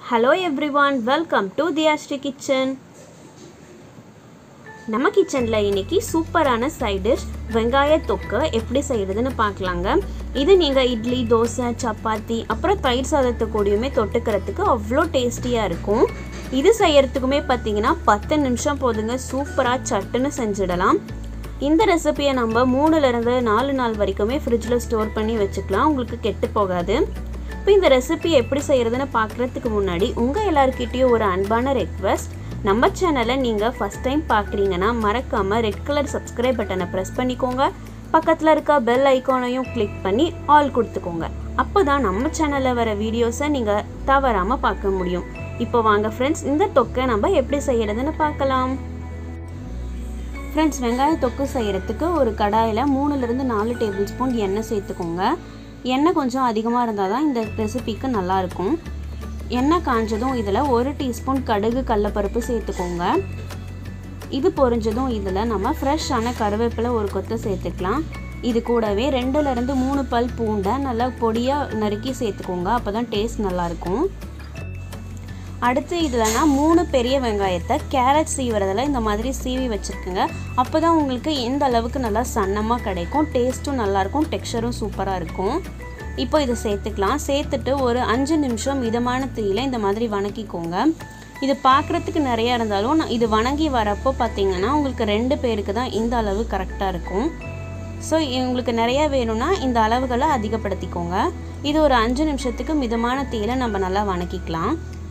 hello everyone welcome to Diyashree kitchen நம்ம கிச்சனில் இன்னைக்கு சூப்பரான சைட் டிஷ் வெங்காய தொக்கு எப்படி செய்கிறதுன்னு பார்க்கலாங்க இது நீங்கள் இட்லி தோசை சப்பாத்தி அப்புறம் தயிர் சாதத்தை கூடயுமே தொட்டுக்கிறதுக்கு அவ்வளோ டேஸ்டியாக இருக்கும் இது செய்யறதுக்குமே பார்த்தீங்கன்னா பத்து நிமிஷம் போதுங்க சூப்பராக சட்டுன்னு செஞ்சிடலாம் இந்த ரெசிபியை நம்ம மூணுலேருந்து நாலு நாள் வரைக்குமே ஃப்ரிட்ஜில் ஸ்டோர் பண்ணி வச்சுக்கலாம் உங்களுக்கு கெட்டு போகாது இப்போ இந்த ரெசிபி எப்படி செய்கிறதுன்னு பார்க்குறதுக்கு முன்னாடி உங்கள் எல்லாருக்கிட்டேயும் ஒரு அன்பான ரெக்வஸ்ட் நம்ம சேனலை நீங்கள் ஃபஸ்ட் டைம் பார்க்குறீங்கன்னா மறக்காமல் ரெட் கலர் சப்ஸ்கிரைப் பட்டனை ப்ரெஸ் பண்ணிக்கோங்க பக்கத்தில் இருக்க பெல் ஐக்கானையும் கிளிக் பண்ணி ஆல் கொடுத்துக்கோங்க அப்போ தான் நம்ம சேனலில் வர வீடியோஸை நீங்கள் தவறாமல் பார்க்க முடியும் இப்போ வாங்க ஃப்ரெண்ட்ஸ் இந்த தொக்கை நம்ம எப்படி செய்கிறதுன்னு பார்க்கலாம் ஃப்ரெண்ட்ஸ் வெங்காய தொக்கு செய்கிறதுக்கு ஒரு கடாயில் மூணுலேருந்து நாலு டேபிள் ஸ்பூன் எண்ணெய் சேர்த்துக்கோங்க எண்ணெய் கொஞ்சம் அதிகமாக இருந்தால் தான் இந்த ரெசிபிக்கு நல்லாயிருக்கும் எண்ணெய் காஞ்சதும் இதில் ஒரு டீஸ்பூன் கடுகு கடலப்பருப்பு சேர்த்துக்கோங்க இது பொரிஞ்சதும் இதில் நம்ம ஃப்ரெஷ்ஷான கருவேப்பிலை ஒரு கொத்தை சேர்த்துக்கலாம் இது கூடவே ரெண்டுலேருந்து மூணு பல் பூண்டை நல்லா பொடியாக நறுக்கி சேர்த்துக்கோங்க அப்போ தான் டேஸ்ட் நல்லாயிருக்கும் அடுத்து இதில் நான் மூணு பெரிய வெங்காயத்தை கேரட் சீவுறதில் இந்த மாதிரி சீவி வச்சுருக்குங்க அப்போ தான் உங்களுக்கு எந்த அளவுக்கு நல்லா சன்னமாக கிடைக்கும் டேஸ்ட்டும் நல்லாயிருக்கும் டெக்ஸ்சரும் சூப்பராக இருக்கும் இப்போ இதை சேர்த்துக்கலாம் சேர்த்துட்டு ஒரு அஞ்சு நிமிஷம் மிதமான தீயில இந்த மாதிரி வணக்கிக்கோங்க இது பார்க்குறதுக்கு நிறையா இருந்தாலும் நான் இது வணங்கி வரப்போ பார்த்தீங்கன்னா உங்களுக்கு ரெண்டு பேருக்கு தான் இந்த அளவு கரெக்டாக இருக்கும் ஸோ உங்களுக்கு நிறையா வேணும்னா இந்த அளவுகளை அதிகப்படுத்திக்கோங்க இது ஒரு அஞ்சு நிமிஷத்துக்கு மிதமான தீயில நம்ம நல்லா வணக்கிக்கலாம்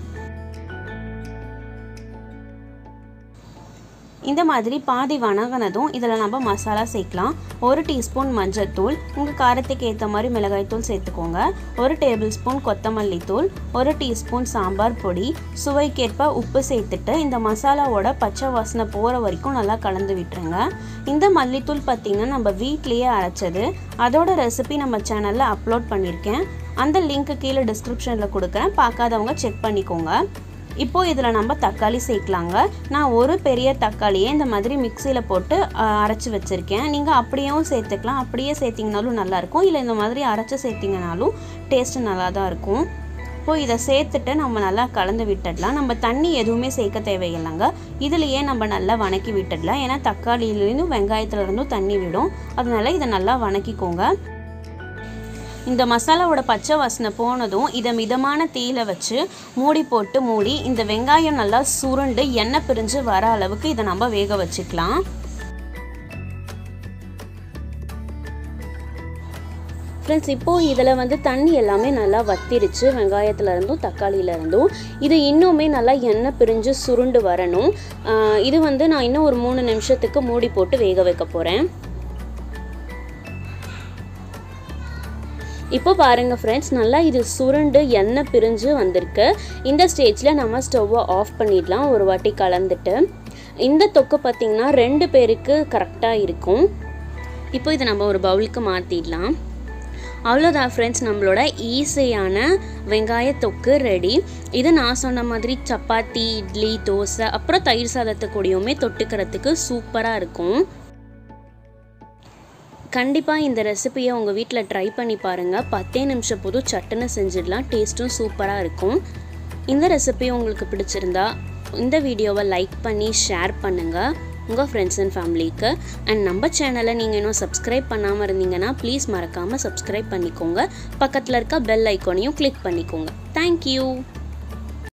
இந்த மாதிரி பாதி வணங்கினதும் இதில் நம்ம மசாலா சேர்க்கலாம் ஒரு டீஸ்பூன் மஞ்சள்தூள் உங்கள் காரத்துக்கு ஏற்ற மாதிரி மிளகாய்த்தூள் சேர்த்துக்கோங்க ஒரு டேபிள் ஸ்பூன் கொத்தமல்லி தூள் ஒரு டீஸ்பூன் சாம்பார் பொடி சுவைக்கேற்ப உப்பு சேர்த்துட்டு இந்த மசாலாவோட பச்சை வாசனை போகிற வரைக்கும் நல்லா கலந்து விட்டுருங்க இந்த மல்லித்தூள் பார்த்திங்கன்னா நம்ம வீட்லேயே அரைச்சது அதோட ரெசிபி நம்ம சேனலில் அப்லோட் பண்ணியிருக்கேன் அந்த லிங்க்கு கீழே டிஸ்கிரிப்ஷனில் கொடுக்குறேன் பார்க்காதவங்க செக் பண்ணிக்கோங்க இப்போது இதில் நம்ம தக்காளி சேர்க்கலாங்க நான் ஒரு பெரிய தக்காளியை இந்த மாதிரி மிக்சியில் போட்டு அரைச்சி வச்சுருக்கேன் நீங்கள் அப்படியும் சேர்த்துக்கலாம் அப்படியே சேர்த்திங்கனாலும் நல்லாயிருக்கும் இல்லை இந்த மாதிரி அரைச்சி சேர்த்திங்கனாலும் டேஸ்ட்டு நல்லா தான் இருக்கும் இப்போது இதை சேர்த்துட்டு நம்ம நல்லா கலந்து விட்டுடலாம் நம்ம தண்ணி எதுவுமே சேர்க்க தேவையில்லைங்க இதுலேயே நம்ம நல்லா வணக்கி விட்டுடலாம் ஏன்னா தக்காளியிலேருந்தும் வெங்காயத்துலேருந்தும் தண்ணி விடும் அதனால இதை நல்லா வணக்கிக்கோங்க இந்த மசாலாவோட பச்சை வாசனை போனதும் இதை மிதமான தீயில வச்சு மூடி போட்டு மூடி இந்த வெங்காயம் நல்லா சுருண்டு எண்ணெய் பிரிஞ்சு வர அளவுக்கு இதை நம்ம வேக வச்சுக்கலாம் ஃப்ரெண்ட்ஸ் இப்போது இதில் வந்து தண்ணி எல்லாமே நல்லா வத்திருச்சு வெங்காயத்துலேருந்தும் தக்காளியிலேருந்தும் இது இன்னுமே நல்லா எண்ணெய் பிரிஞ்சு சுருண்டு வரணும் இது வந்து நான் இன்னும் ஒரு மூணு நிமிஷத்துக்கு மூடி போட்டு வேக வைக்க போகிறேன் இப்போ பாருங்கள் ஃப்ரெண்ட்ஸ் நல்லா இது சுருண்டு எண்ணெய் பிரிஞ்சு வந்திருக்கு இந்த ஸ்டேஜில் நம்ம ஸ்டவ்வை ஆஃப் பண்ணிடலாம் ஒரு வாட்டி கலந்துட்டு இந்த தொக்கு பார்த்திங்கன்னா ரெண்டு பேருக்கு கரெக்டாக இருக்கும் இப்போ இதை நம்ம ஒரு பவுலுக்கு மாற்றிடலாம் அவ்வளோதான் ஃப்ரெண்ட்ஸ் நம்மளோட ஈஸியான வெங்காய தொக்கு ரெடி இது நான் சொன்ன மாதிரி சப்பாத்தி இட்லி தோசை அப்புறம் தயிர் சாதத்தை கூடயுமே தொட்டுக்கிறதுக்கு சூப்பராக இருக்கும் கண்டிப்பாக இந்த ரெசிபியை உங்கள் வீட்டில் ட்ரை பண்ணி பாருங்கள் பத்தே நிமிஷம் போதும் சட்டுன்னு செஞ்சிடலாம் டேஸ்ட்டும் சூப்பராக இருக்கும் இந்த ரெசிபி உங்களுக்கு பிடிச்சிருந்தா இந்த வீடியோவை லைக் பண்ணி ஷேர் பண்ணுங்கள் உங்கள் ஃப்ரெண்ட்ஸ் அண்ட் ஃபேமிலிக்கு அண்ட் நம்ம சேனலை நீங்கள் இன்னும் சப்ஸ்கிரைப் பண்ணாமல் இருந்தீங்கன்னா ப்ளீஸ் மறக்காமல் சப்ஸ்கிரைப் பண்ணிக்கோங்க பக்கத்தில் இருக்க பெல் ஐக்கானையும் கிளிக் பண்ணிக்கோங்க தேங்க்யூ